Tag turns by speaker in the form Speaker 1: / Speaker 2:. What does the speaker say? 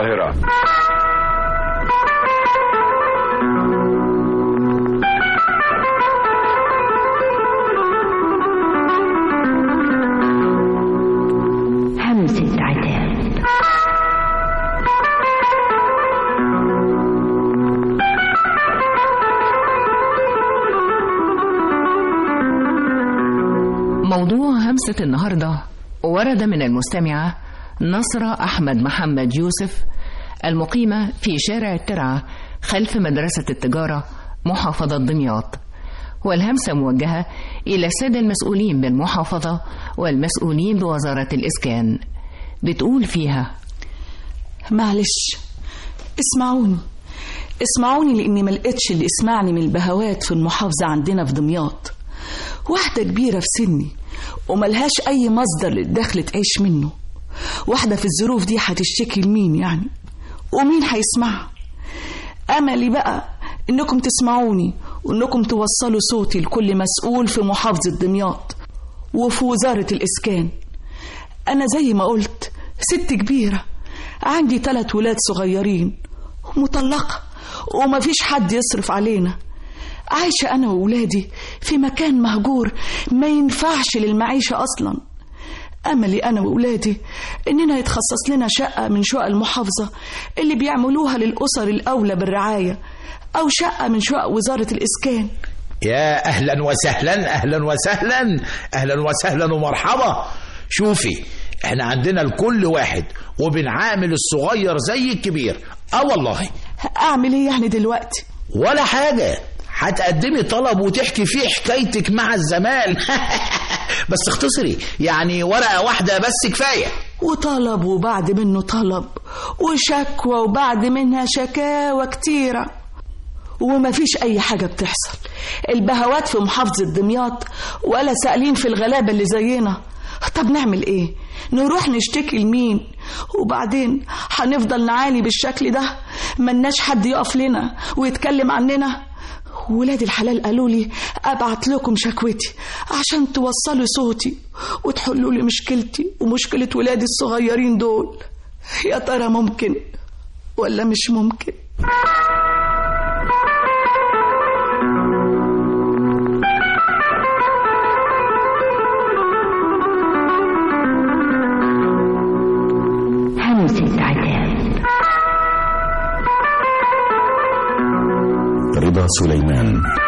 Speaker 1: القاهرة
Speaker 2: همسة عتاب
Speaker 3: موضوع همسة النهاردة ورد من المستمعة نصرة أحمد محمد يوسف المقيمة في شارع الترعة خلف مدرسة التجارة محافظة دمياط والهمسة موجهة إلى السادة المسؤولين بالمحافظة والمسؤولين بوزارة الإسكان بتقول فيها
Speaker 4: معلش اسمعوني اسمعوني لاني ما لقيتش اللي يسمعني من البهوات في المحافظه عندنا في دمياط واحده كبيره في سني وملهاش اي مصدر للدخل تعيش منه واحده في الظروف دي هتشتكي لمين يعني ومين هيسمعها املي بقى انكم تسمعوني وانكم توصلوا صوتي لكل مسؤول في محافظه دمياط وفي وزاره الاسكان انا زي ما قلت ست كبيره عندي ثلاث ولاد صغيرين مطلقة ومفيش حد يصرف علينا عايشة أنا وولادي في مكان مهجور ما ينفعش للمعيشة أصلا أملي أنا وولادي إننا يتخصص لنا شقة من شقق المحافظة اللي بيعملوها للأسر الأولى بالرعاية أو شقة من شقق وزارة الإسكان
Speaker 5: يا اهلا وسهلا اهلا وسهلا اهلا وسهلا ومرحبا شوفي احنا عندنا لكل واحد وبنعامل الصغير زي الكبير اه والله
Speaker 4: أعمل إيه يعني دلوقتي
Speaker 5: ولا حاجة هتقدمي طلب وتحكي فيه حكايتك مع الزمان بس اختصري يعني ورقة واحدة بس كفاية
Speaker 4: وطلب وبعد منه طلب وشكوى وبعد منها شكاوى كتيرة ومفيش أي حاجة بتحصل البهوات في محافظة دمياط ولا سائلين في الغلابة اللي زينا طب نعمل ايه نروح نشتكي لمين وبعدين هنفضل نعاني بالشكل ده ملناش حد يقف لنا ويتكلم عننا ولاد الحلال قالوا لي ابعت لكم شكوتي عشان توصلوا صوتي وتحلوا لي مشكلتي ومشكلة ولادي الصغيرين دول يا ترى ممكن ولا مش ممكن
Speaker 2: همسة عتاب
Speaker 6: رضا سليمان